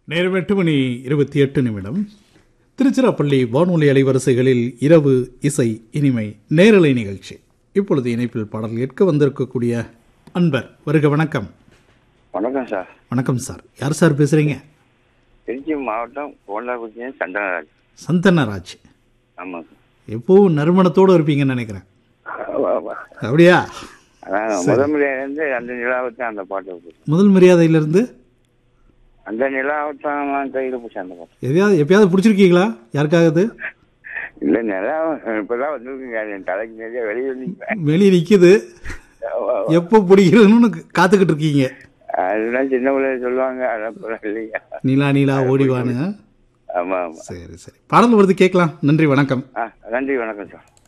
நேரம் எட்டு மணி இருபத்தி எட்டு நிமிடம் திருச்சிராப்பள்ளி வானொலி அலைவரிசைகளில் இரவு இசை இனிமை நேரலை நிகழ்ச்சி இப்பொழுது இணைப்பில் பாடல் கேட்க வந்திருக்கக்கூடிய அன்பர் வருக வணக்கம் வணக்கம் சார் வணக்கம் சார் யார் சார் பேசுறீங்க திருச்சி மாவட்டம் கோண்டாக்குச்சி சந்தனராஜ் சந்தனராஜ் ஆமாம் சார் எப்பவும் நறுமணத்தோடு இருப்பீங்கன்னு நினைக்கிறேன் அப்படியா அதான் முதல் முறையிலேருந்து அந்த நிலாவத்தான் அந்த பாட்டு இருக்கு. முதல் மரியாதையிலிருந்து அந்த நிலாவத்தான் கையில் பிடிச்ச அந்த பாட்டு எதையாவது எப்பயாவது பிடிச்சிருக்கீங்களா யாருக்காவது இல்லை நிலா இப்போதான் வந்துருக்குங்க என் தலைக்கு நிறைய வெளியே நிற்பேன் வெளியே நிற்கிது எப்போ பிடிக்கிறதுன்னு காத்துக்கிட்டு இருக்கீங்க அதெல்லாம் சின்ன பிள்ளைய சொல்லுவாங்க அதெல்லாம் இல்லையா நீலா நீலா ஓடிவானு ஆமாம் ஆமாம் சரி சரி பாடல் வருது கேட்கலாம் நன்றி வணக்கம் ஆ நன்றி வணக்கம் சார்